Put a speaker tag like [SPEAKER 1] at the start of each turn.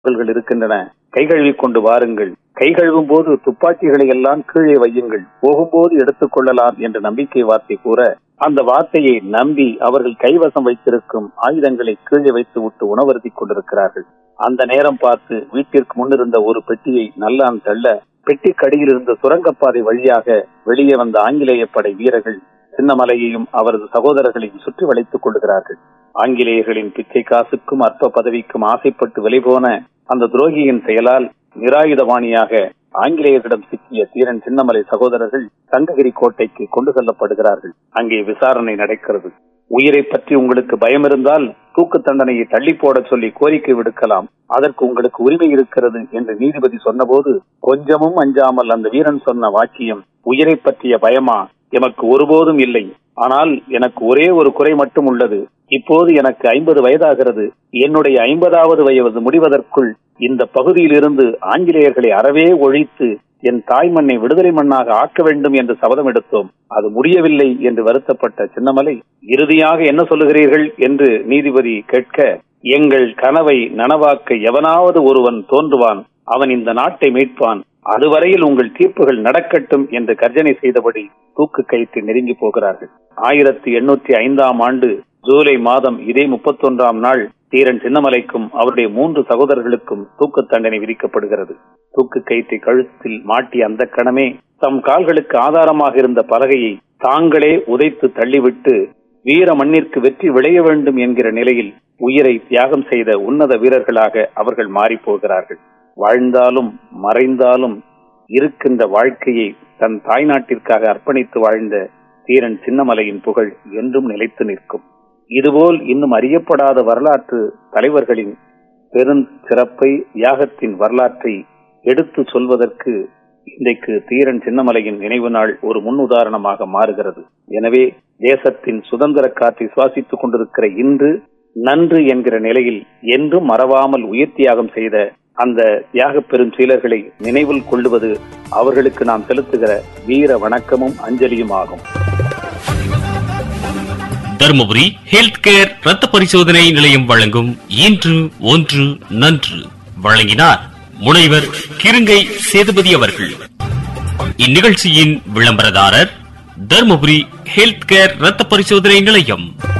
[SPEAKER 1] பொருள்கள் இருக்கின்றன கை கழுவி கொண்டு வாருங்கள் கை கழுவும் போது துப்பாக்கிகளை எல்லாம் கீழே வையுங்கள் போகும்போது எடுத்துக் கொள்ளலாம் என்ற நம்பிக்கை வார்த்தை கூற அந்த வார்த்தையை நம்பி அவர்கள் கைவசம் வைத்திருக்கும் ஆயுதங்களை கீழே வைத்து விட்டு உணவருத்திக் கொண்டிருக்கிறார்கள் அந்த நேரம் பார்த்து வீட்டிற்கு முன்னிருந்த ஒரு பெட்டியை நல்லான் தள்ள பெட்டிக்கடியில் இருந்த சுரங்கப்பாதை வழியாக வெளியே வந்த ஆங்கிலேய படை வீரர்கள் சின்னமலையையும் அவரது சகோதரர்களையும் சுற்றி வளைத்துக் கொள்கிறார்கள் ஆங்கிலேயர்களின் பிச்சை காசுக்கும் அற்ப பதவிக்கும் ஆசைப்பட்டு விலைபோன அந்த துரோகியின் செயலால் நிராயுதபாணியாக ஆங்கிலேயர்களிடம் சிக்கிய தீரன் சின்னமலை சகோதரர்கள் சங்ககிரி கோட்டைக்கு கொண்டு செல்லப்படுகிறார்கள் அங்கே விசாரணை நடக்கிறது உயிரை பற்றி உங்களுக்கு பயம் இருந்தால் தூக்கு தண்டனையை தள்ளி போட சொல்லி கோரிக்கை விடுக்கலாம் அதற்கு உங்களுக்கு உரிமை இருக்கிறது என்று நீதிபதி சொன்னபோது கொஞ்சமும் அஞ்சாமல் அந்த வீரன் சொன்ன வாக்கியம் உயிரை பற்றிய பயமா எமக்கு ஒருபோதும் இல்லை ஆனால் எனக்கு ஒரே ஒரு குறை மட்டும் உள்ளது இப்போது எனக்கு ஐம்பது வயதாகிறது என்னுடைய ஐம்பதாவது வயது முடிவதற்குள் இந்த பகுதியில் இருந்து ஆங்கிலேயர்களை அறவே ஒழித்து என் தாய் மண்ணை விடுதலை மண்ணாக ஆக்க வேண்டும் என்று சபதம் எடுத்தோம் அது முடியவில்லை என்று வருத்தப்பட்ட சின்னமலை இறுதியாக என்ன சொல்லுகிறீர்கள் என்று நீதிபதி கேட்க எங்கள் கனவை நனவாக்க எவனாவது ஒருவன் தோன்றுவான் அவன் இந்த நாட்டை மீட்பான் அதுவரையில் உங்கள் தீர்ப்புகள் நடக்கட்டும் என்று கர்ஜனை செய்தபடி தூக்கு கயிற்று நெருங்கி போகிறார்கள் ஆயிரத்தி எண்ணூற்றி ஐந்தாம் ஆண்டு ஜூலை மாதம் இதே முப்பத்தொன்றாம் நாள் தீரன் சின்னமலைக்கும் அவருடைய மூன்று சகோதரர்களுக்கும் தூக்கு தண்டனை விதிக்கப்படுகிறது தூக்கு கயிற்றை கழுத்தில் மாட்டிய அந்த கணமே தம் கால்களுக்கு ஆதாரமாக இருந்த பலகையை தாங்களே உதைத்து தள்ளிவிட்டு வீர மண்ணிற்கு வெற்றி விளைய வேண்டும் என்கிற நிலையில் உயிரை தியாகம் செய்த உன்னத வீரர்களாக அவர்கள் மாறிப் போகிறார்கள் வாழ்ந்தாலும் மறைந்தாலும் இருக்கின்ற வாழ்க்கையை தன் தாய்நாட்டிற்காக அர்ப்பணித்து வாழ்ந்த தீரன் சின்னமலையின் புகழ் என்றும் நிலைத்து நிற்கும் இதுபோல் இன்னும் அறியப்படாத வரலாற்று தலைவர்களின் பெரும் சிறப்பை தியாகத்தின் வரலாற்றை எடுத்து சொல்வதற்கு இன்றைக்கு தீரன் சின்னமலையின் நினைவு நாள் ஒரு முன்னுதாரணமாக மாறுகிறது எனவே தேசத்தின் சுதந்திர காற்றை சுவாசித்துக் கொண்டிருக்கிற இன்று நன்று என்கிற நிலையில் என்றும் மறவாமல் உயிர் தியாகம் செய்த அந்த தியாக பெரும் சீலர்களை நினைவில் கொள்ளுவது அவர்களுக்கு நாம் செலுத்துகிற வீர வணக்கமும் அஞ்சலியும் ஆகும்
[SPEAKER 2] தருமபுரி ஹெல்த் கேர் ரத்த பரிசோதனை நிலையம் வழங்கும் இன்று ஒன்று நன்று வழங்கினார் முனைவர் கிருங்கை சேதுபதி அவர்கள் இந்நிகழ்ச்சியின் விளம்பரதாரர் தருமபுரி ஹெல்த் கேர் ரத்த பரிசோதனை நிலையம்